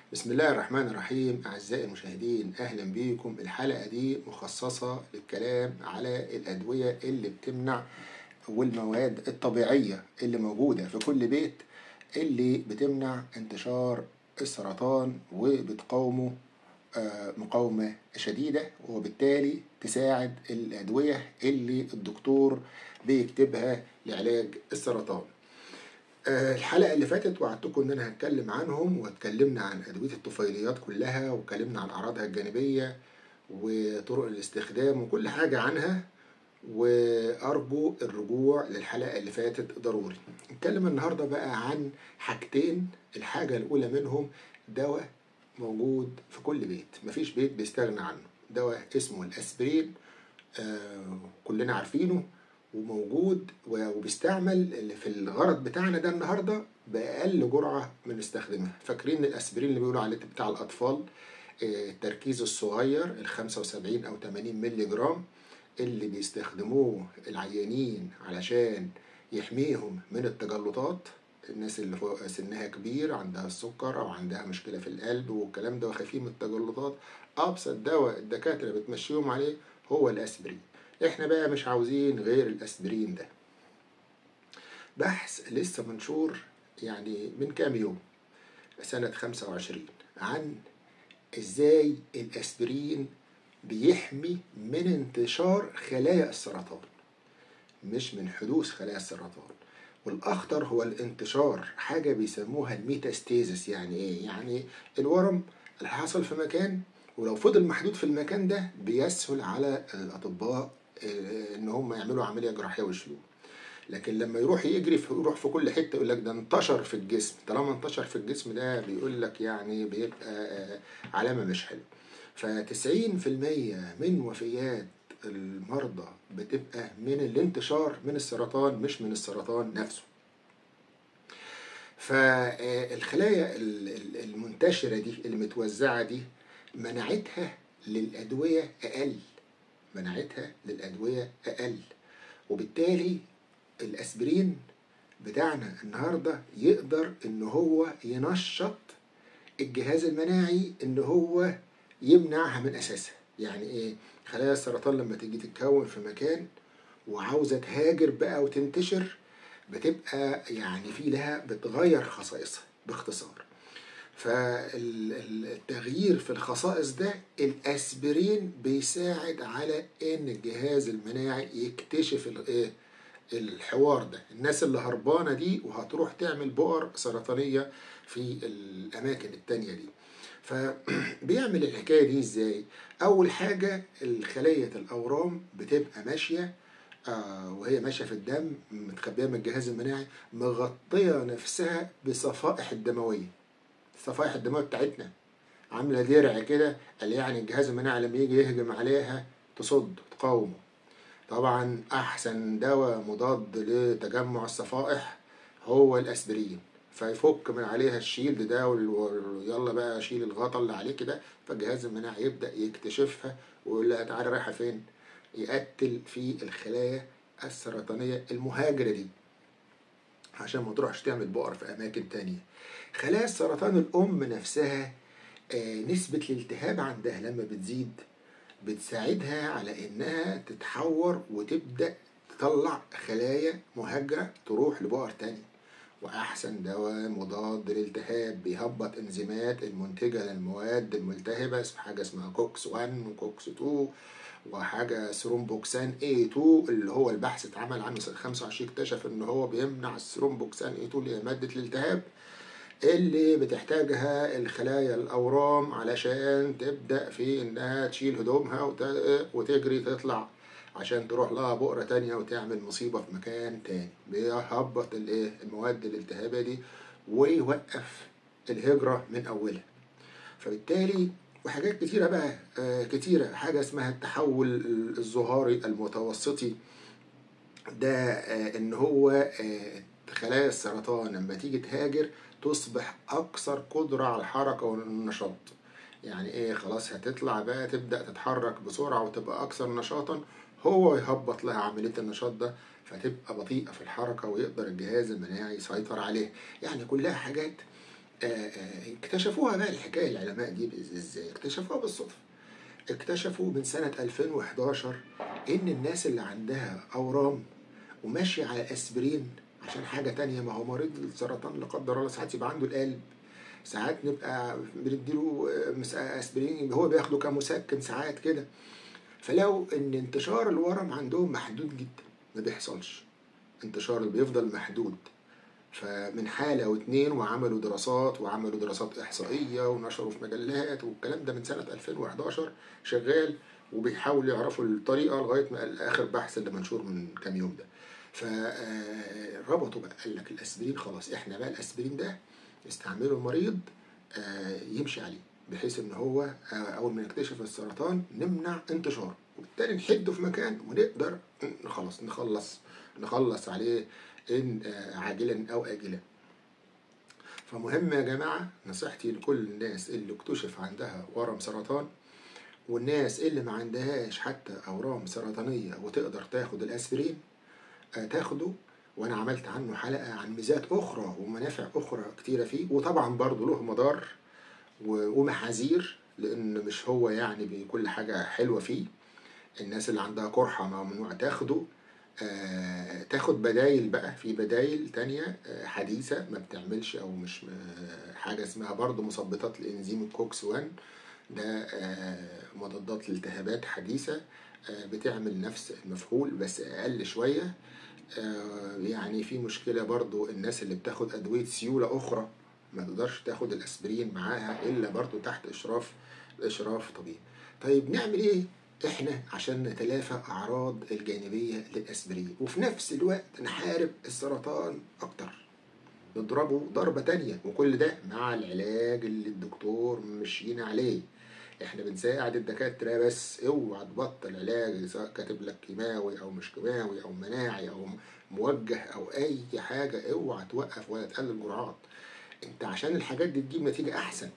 بسم الله الرحمن الرحيم أعزائي المشاهدين أهلا بيكم الحلقة دي مخصصة للكلام على الأدوية اللي بتمنع والمواد الطبيعية اللي موجودة في كل بيت اللي بتمنع انتشار السرطان وبتقاومه آه، مقاومة شديدة وبالتالي تساعد الأدوية اللي الدكتور بيكتبها لعلاج السرطان آه، الحلقة اللي فاتت وعدتكم إن أنا هتكلم عنهم واتكلمنا عن أدوية الطفيليات كلها واتكلمنا عن أعراضها الجانبية وطرق الاستخدام وكل حاجة عنها وأرجو الرجوع للحلقة اللي فاتت ضروري نتكلم النهاردة بقى عن حاجتين الحاجة الأولى منهم دواء موجود في كل بيت مفيش بيت بيستغنى عنه دواء اسمه الأسبرين آه كلنا عارفينه وموجود وبيستعمل في الغرض بتاعنا ده النهارده بأقل جرعة بنستخدمها فاكرين الأسبرين اللي بيقولوا عليه بتاع الأطفال آه، التركيز الصغير ال 75 أو 80 مللي جرام اللي بيستخدموه العيانين علشان يحميهم من التجلطات الناس اللي فوق سنها كبير عندها السكر او عندها مشكله في القلب والكلام ده وخايفين من التجلطات ابسط دواء الدكاتره بتمشيهم عليه هو الاسبرين احنا بقى مش عاوزين غير الاسبرين ده بحث لسه منشور يعني من كام يوم سنة 25 عن ازاي الاسبرين بيحمي من انتشار خلايا السرطان مش من حدوث خلايا السرطان والاخطر هو الانتشار حاجه بيسموها الميتاستيزس يعني ايه يعني الورم اللي حصل في مكان ولو فضل محدود في المكان ده بيسهل على الاطباء آه، ان هم يعملوا عمليه جراحيه ويشيلوه لكن لما يروح يجري في يروح في كل حته يقول لك ده انتشر في الجسم طالما انتشر في الجسم ده بيقول لك يعني بيبقى آه، علامه مش حلوه فتسعين في المية من وفيات المرضى بتبقى من الانتشار من السرطان مش من السرطان نفسه فالخلايا ال- ال- المنتشرة دي المتوزعة دي مناعتها للأدوية أقل مناعتها للأدوية أقل وبالتالي الأسبرين بتاعنا النهاردة يقدر إن هو ينشط الجهاز المناعي إن هو يمنعها من أساسها يعني إيه خلايا السرطان لما تيجي تتكون في مكان وعاوزة تهاجر بقى وتنتشر بتبقى يعني في لها بتغير خصائصها باختصار فالتغيير في الخصائص ده الاسبرين بيساعد على ان الجهاز المناعي يكتشف الايه الحوار ده الناس اللي هربانه دي وهتروح تعمل بؤر سرطانيه في الاماكن التانية دي فبيعمل الحكايه دي ازاي اول حاجه الخليه الاورام بتبقى ماشيه آه، وهي ماشيه في الدم متخبيه من الجهاز المناعي مغطيه نفسها بصفائح الدمويه الصفائح الدمويه بتاعتنا عامله درع كده قال يعني الجهاز المناعي لما يجي يهجم عليها تصد تقاومه طبعا احسن دواء مضاد لتجمع الصفائح هو الاسبرين فيفك من عليها الشيلد ده وال- ويلا بقى شيل الغطا اللي عليه كده فالجهاز المناعي يبدا يكتشفها ويقول لها تعالى رايحه فين يقتل في الخلايا السرطانيه المهاجره دي عشان ما تروحش تعمل بؤر في اماكن تانية خلايا السرطان الام نفسها آه، نسبة الالتهاب عندها لما بتزيد بتساعدها على انها تتحور وتبدأ تطلع خلايا مهاجرة تروح لبؤر تاني واحسن دواء مضاد للالتهاب بيهبط انزيمات المنتجة للمواد الملتهبة اسم حاجة اسمها كوكس 1 وكوكس 2 وحاجة سرومبوكسان A2 اللي هو البحث اتعمل عنه سنة 25 اكتشف ان هو بيمنع السرومبوكسان A2 اللي هي مادة الالتهاب اللي بتحتاجها الخلايا الأورام علشان تبدأ في إنها تشيل هدومها وت- وتجري تطلع عشان تروح لها بؤرة تانية وتعمل مصيبة في مكان تاني بيهبط الإيه المواد الالتهابية دي ويوقف الهجرة من أولها فبالتالي وحاجات كتيرة بقى آه، كتيرة حاجة اسمها التحول الظهاري المتوسطي ده آه، ان هو آه، خلايا السرطان لما تيجي تهاجر تصبح اكثر قدرة على الحركة والنشاط يعني ايه خلاص هتطلع بقى تبدأ تتحرك بسرعة وتبقى اكثر نشاطا هو يهبط لها عملية النشاط ده فتبقى بطيئة في الحركة ويقدر الجهاز المناعي يسيطر عليه يعني كلها حاجات آه، آه، اكتشفوها بقى الحكايه العلماء دي بإز- ازاي اكتشفوها بالصدفه اكتشفوا من سنه 2011 ان الناس اللي عندها اورام وماشيه على اسبرين عشان حاجه تانية ما هو مريض السرطان لا قدر الله ساعات يبقى عنده القلب ساعات نبقى بنديله آه، مس- اسبرين هو بياخده كمسكن ساعات كده فلو ان انتشار الورم عندهم محدود جدا ما بيحصلش انتشار بيفضل محدود فمن حالة واتنين وعملوا دراسات وعملوا دراسات إحصائية ونشروا في مجلات والكلام ده من سنة 2011 شغال وبيحاولوا يعرفوا الطريقة لغاية ما آخر بحث اللي منشور من كام يوم ده فربطوا بقى قال لك الأسبرين خلاص إحنا بقى الأسبرين ده يستعمله المريض آه، يمشي عليه بحيث ان هو آه، اول ما يكتشف السرطان نمنع انتشاره وبالتالي نحده في مكان ونقدر نخلص نخلص نخلص عليه ان آه، عاجلا او اجلا فمهم يا جماعه نصيحتي لكل الناس اللي اكتشف عندها ورم سرطان والناس اللي ما عندهاش حتى اورام سرطانيه وتقدر تاخد الاسبرين آه، تاخده وانا عملت عنه حلقه عن ميزات اخرى ومنافع اخرى كتيره فيه وطبعا برضه له مضار و- ومحاذير لان مش هو يعني بكل حاجه حلوه فيه الناس اللي عندها قرحه ممنوع تاخده آه، تاخد بدايل بقى في بدايل تانية آه، حديثة ما بتعملش أو مش آه، حاجة اسمها برضه مثبطات الإنزيم الكوكس 1 ده آه، مضادات للالتهابات حديثة آه، بتعمل نفس المفعول بس أقل شوية آه، يعني في مشكلة برضو الناس اللي بتاخد أدوية سيولة أخرى ما تقدرش تاخد الأسبرين معاها إلا برضو تحت إشراف إشراف طبيب طيب نعمل إيه إحنا عشان نتلافى أعراض الجانبية للأسبرين وفي نفس الوقت نحارب السرطان أكتر نضربه ضربة تانية وكل ده مع العلاج اللي الدكتور مشينا عليه احنا بنساعد الدكاترة بس اوعى تبطل علاج سواء كاتب لك كيماوي او مش كيماوي او مناعي او موجه او اي حاجة اوعى توقف ولا تقلل جرعات انت عشان الحاجات دي تجيب نتيجة احسن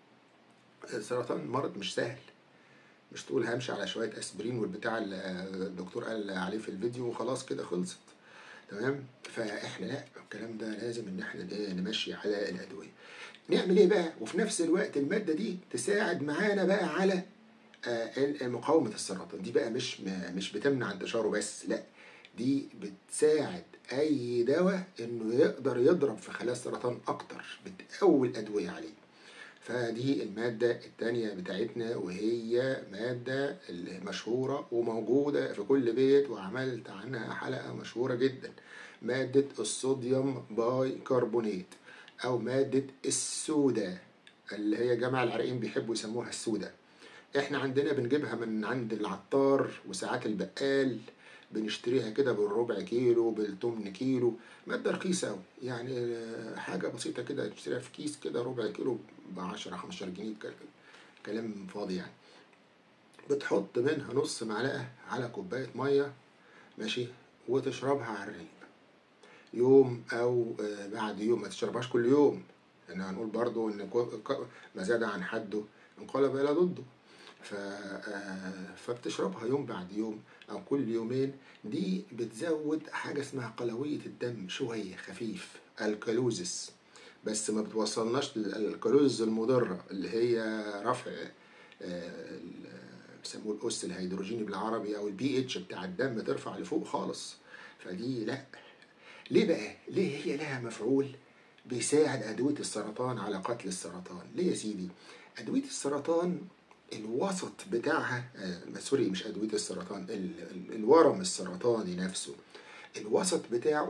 السرطان مرض مش سهل مش تقول همشي على شوية اسبرين والبتاع اللي الدكتور قال عليه في الفيديو وخلاص كده خلصت تمام فاحنا لا الكلام ده لازم ان احنا ايه نمشي على الادويه نعمل ايه بقى وفي نفس الوقت الماده دي تساعد معانا بقى على آه، مقاومه السرطان دي بقى مش مش بتمنع انتشاره بس لا دي بتساعد اي دواء انه يقدر يضرب في خلايا السرطان اكتر بتقوي الادويه عليه فدي المادة التانية بتاعتنا وهي مادة المشهورة وموجودة في كل بيت وعملت عنها حلقة مشهورة جدا مادة الصوديوم باي كربونات أو مادة السودا اللي هي جماعة العراقيين بيحبوا يسموها السودا احنا عندنا بنجيبها من عند العطار وساعات البقال بنشتريها كده بالربع كيلو بالتمن كيلو مادة رخيصة أوي يعني حاجة بسيطة كده تشتريها في كيس كده ربع كيلو ب 10 15 جنيه كلام فاضي يعني بتحط منها نص معلقة على كوباية مية ماشي وتشربها على الريق يوم أو بعد يوم ما تشربهاش كل يوم لأن يعني هنقول برضو إن ما زاد عن حده انقلب إلى ضده ف... فبتشربها يوم بعد يوم او كل يومين دي بتزود حاجه اسمها قلويه الدم شويه خفيف الكالوزس بس ما بتوصلناش للكالوزس المضره اللي هي رفع بيسموه الاس الهيدروجيني بالعربي او البي اتش بتاع الدم ترفع لفوق خالص فدي لا ليه بقى ليه هي لها مفعول بيساعد ادويه السرطان على قتل السرطان ليه يا سيدي ادويه السرطان الوسط بتاعها آه سوري مش أدوية السرطان ال ال الورم السرطاني نفسه الوسط بتاعه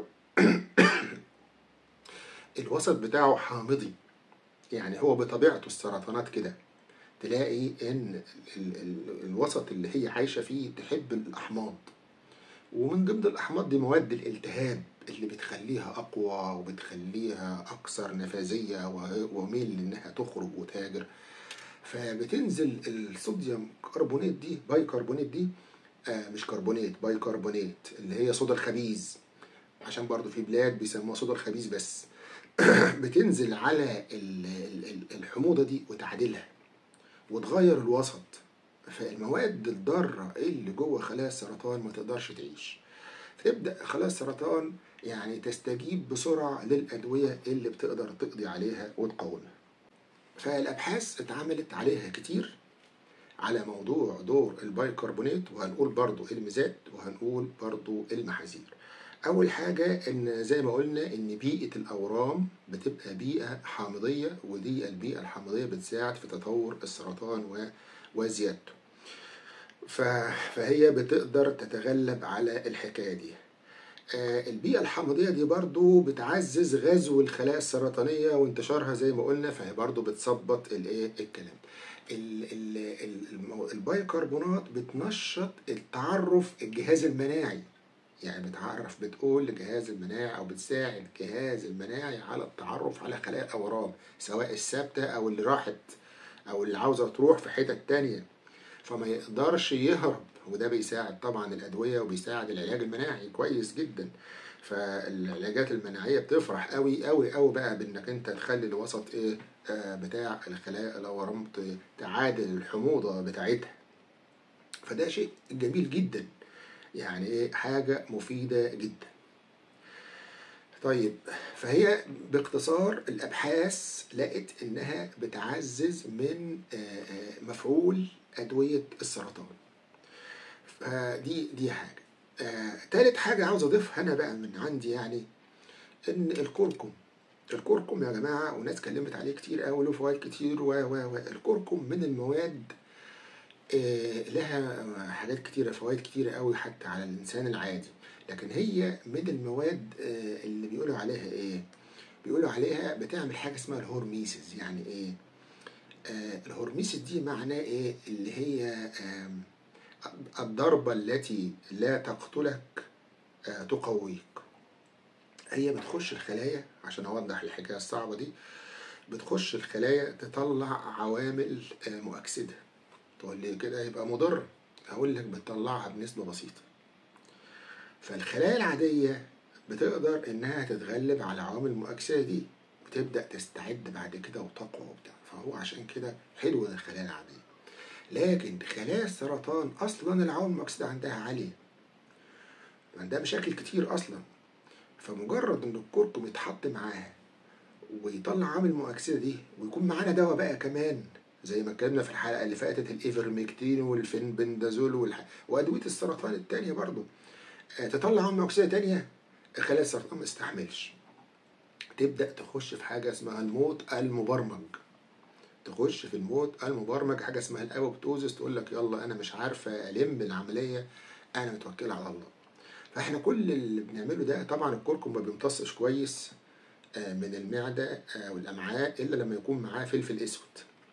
الوسط بتاعه حامضي يعني هو بطبيعته السرطانات كده تلاقي ان ال ال الوسط اللي هي عايشة فيه تحب الأحماض ومن ضمن الأحماض دي مواد الالتهاب اللي بتخليها أقوى وبتخليها أكثر نفاذية وميل إنها تخرج وتهاجر فبتنزل الصوديوم كربونات دي باي كربونات دي آه مش كربونات باي كربونات اللي هي صودا الخبيز عشان برضو في بلاد بيسموها صودا الخبيز بس بتنزل على الحموضة دي وتعدلها وتغير الوسط فالمواد الضارة اللي جوه خلايا السرطان ما تقدرش تعيش فتبدأ خلايا السرطان يعني تستجيب بسرعة للأدوية اللي بتقدر تقضي عليها وتقاومها فالأبحاث اتعملت عليها كتير على موضوع دور البايكربونات وهنقول برضو الميزات وهنقول برضو المحاذير أول حاجة إن زي ما قلنا إن بيئة الأورام بتبقى بيئة حامضية ودي البيئة الحامضية بتساعد في تطور السرطان وزيادته فهي بتقدر تتغلب على الحكاية دي البيئة الحامضية دي برضو بتعزز غزو الخلايا السرطانية وانتشارها زي ما قلنا فهي برضو بتثبط الايه الكلام البايكربونات بتنشط التعرف الجهاز المناعي يعني بتعرف بتقول لجهاز المناعي او بتساعد الجهاز المناعي على التعرف على خلايا الاورام سواء الثابته او اللي راحت او اللي عاوزه تروح في حتت تانية فما يقدرش يهرب وده بيساعد طبعا الادويه وبيساعد العلاج المناعي كويس جدا فالعلاجات المناعيه بتفرح قوي قوي قوي بقى بانك انت تخلي الوسط ايه آه بتاع الخلايا الاورام تعادل الحموضه بتاعتها فده شيء جميل جدا يعني ايه حاجه مفيده جدا طيب فهي باختصار الابحاث لقت انها بتعزز من مفعول ادويه السرطان فدي دي حاجه آه، تالت حاجة عاوز أضيفها أنا بقى من عندي يعني إن الكركم الكركم يا جماعة وناس اتكلمت عليه كتير أوي له فوائد كتير و و و الكركم من المواد آه، لها حاجات كتيرة فوائد كتيرة أوي حتى على الإنسان العادي لكن هي من المواد آه، اللي بيقولوا عليها إيه؟ بيقولوا عليها بتعمل حاجة اسمها الهورميسيس يعني إيه؟ آه الهورميسيس دي معناه إيه؟ اللي هي آه الضربة التي لا تقتلك آه تقويك هي بتخش الخلايا عشان أوضح الحكاية الصعبة دي بتخش الخلايا تطلع عوامل آه مؤكسدة تقول لي كده يبقى مضر أقول لك بتطلعها بنسبة بسيطة فالخلايا العادية بتقدر إنها تتغلب على عوامل المؤكسدة دي بتبدأ تستعد بعد كده وتقوى وبتاع فهو عشان كده حلو الخلايا العادية لكن خلايا السرطان اصلا العوامل المؤكسده عندها عاليه عندها مشاكل كتير اصلا فمجرد ان الكركم يتحط معاها ويطلع عامل المؤكسده دي ويكون معانا دواء بقى كمان زي ما اتكلمنا في الحلقه اللي فاتت الايفرميكتين والفينبندازول والح... وادويه السرطان التانية برضو تطلع عامل مؤكسده تانية خلايا السرطان ما تستحملش تبدا تخش في حاجه اسمها الموت المبرمج تخش في الموت المبرمج حاجه اسمها الابوبتوزس تقول لك يلا انا مش عارفه الم العمليه انا متوكله على الله فاحنا كل اللي بنعمله ده طبعا الكركم ما بيمتصش كويس من المعده والامعاء الا لما يكون معاه فلفل اسود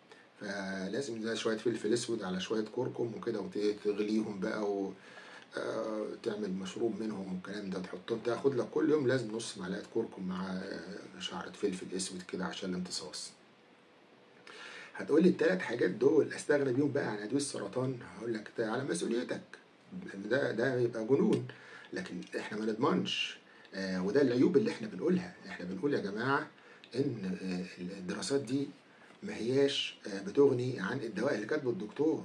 فلازم ده شويه فلفل اسود على شويه كركم وكده وتغليهم بقى و تعمل مشروب منهم والكلام ده تحطهم تاخد لك كل يوم لازم نص معلقه كركم مع شعره فلفل اسود كده عشان الامتصاص هتقول لي الثلاث حاجات دول استغنى بيهم بقى عن ادويه السرطان هقول لك على مسؤوليتك ده ده يبقى جنون لكن احنا ما نضمنش آه وده العيوب اللي احنا بنقولها احنا بنقول يا جماعه ان آه الدراسات دي ما هياش آه بتغني عن الدواء اللي كاتبه الدكتور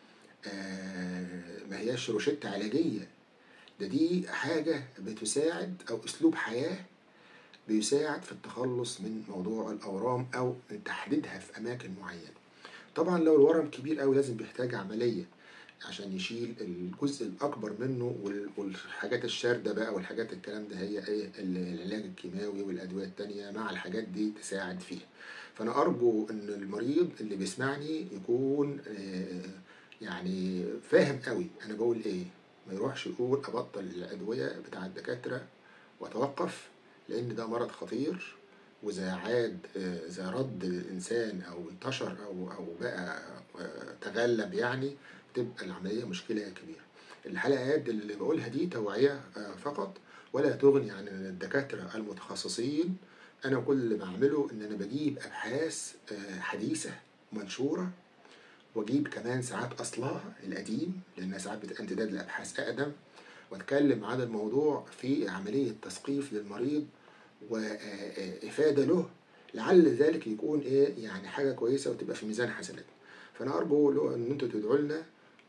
ما هياش روشته علاجيه ده دي حاجه بتساعد او اسلوب حياه بيساعد في التخلص من موضوع الأورام أو تحديدها في أماكن معينة طبعا لو الورم كبير أوي لازم بيحتاج عملية عشان يشيل الجزء الأكبر منه والحاجات الشاردة بقى والحاجات الكلام ده هي إيه العلاج الكيماوي والأدوية التانية مع الحاجات دي تساعد فيها فأنا أرجو إن المريض اللي بيسمعني يكون يعني فاهم قوي أنا بقول إيه ما يروحش يقول أبطل الأدوية بتاع الدكاترة وأتوقف لان ده مرض خطير واذا عاد اذا رد الانسان او انتشر او او بقى تغلب يعني تبقى العمليه مشكله كبيره الحلقات اللي بقولها دي توعيه فقط ولا تغني عن الدكاتره المتخصصين انا كل اللي بعمله ان انا بجيب ابحاث حديثه منشوره واجيب كمان ساعات اصلها القديم لانها ساعات بتمتداد لابحاث اقدم واتكلم عن الموضوع في عمليه تثقيف للمريض وإفادة له لعل ذلك يكون إيه يعني حاجة كويسة وتبقى في ميزان حسنات فأنا أرجو له إن أنتوا تدعوا لنا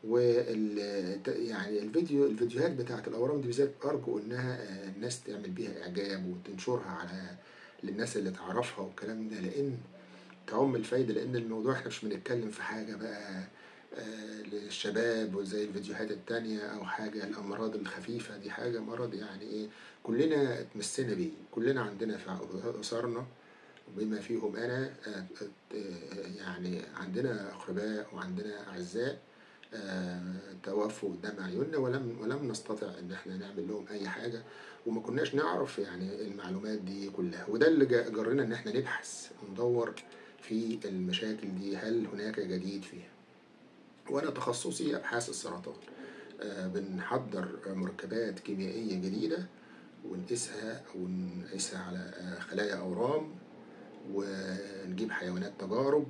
وال يعني الفيديو الفيديوهات بتاعت الاورام دي بالذات ارجو انها آه، الناس تعمل بيها اعجاب وتنشرها على للناس اللي تعرفها والكلام ده لان تعم الفايده لان الموضوع احنا مش بنتكلم في حاجه بقى آه، للشباب وزي الفيديوهات التانية أو حاجة الأمراض الخفيفة دي حاجة مرض يعني إيه كلنا اتمسنا بيه كلنا عندنا في أسرنا بما فيهم أنا آه، آه، يعني عندنا أقرباء وعندنا أعزاء آه، توفوا قدام عيوننا ولم ولم نستطع ان احنا نعمل لهم اي حاجه وما كناش نعرف يعني المعلومات دي كلها وده اللي جا- جرنا ان احنا نبحث وندور في المشاكل دي هل هناك جديد فيها وانا تخصصي ابحاث السرطان آه، بنحضر مركبات كيميائيه جديده ونقيسها ونقيسها على آه، خلايا اورام ونجيب حيوانات تجارب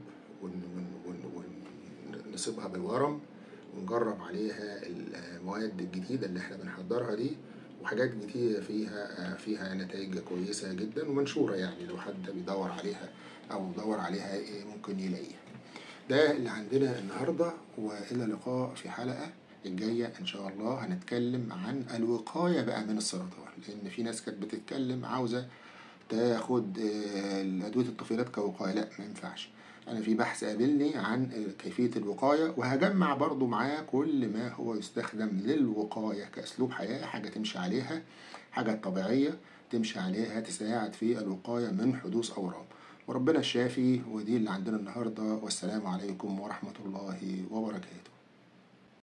ونصيبها بالورم ونجرب عليها المواد الجديدة اللي احنا بنحضرها دي وحاجات جديدة فيها فيها نتائج كويسة جدا ومنشورة يعني لو حد بيدور عليها أو بيدور عليها إيه ممكن يلاقيها ده اللي عندنا النهاردة وإلى اللقاء في حلقة الجاية إن شاء الله هنتكلم عن الوقاية بقى من السرطان لأن في ناس كانت بتتكلم عاوزة تاخد آه، أدوية الطفيلات كوقاية لا ما ينفعش أنا في بحث قابلني عن آه، كيفية الوقاية وهجمع برضو معاه كل ما هو يستخدم للوقاية كأسلوب حياة حاجة تمشي عليها حاجة طبيعية تمشي عليها تساعد في الوقاية من حدوث أورام وربنا الشافي ودي اللي عندنا النهاردة والسلام عليكم ورحمة الله وبركاته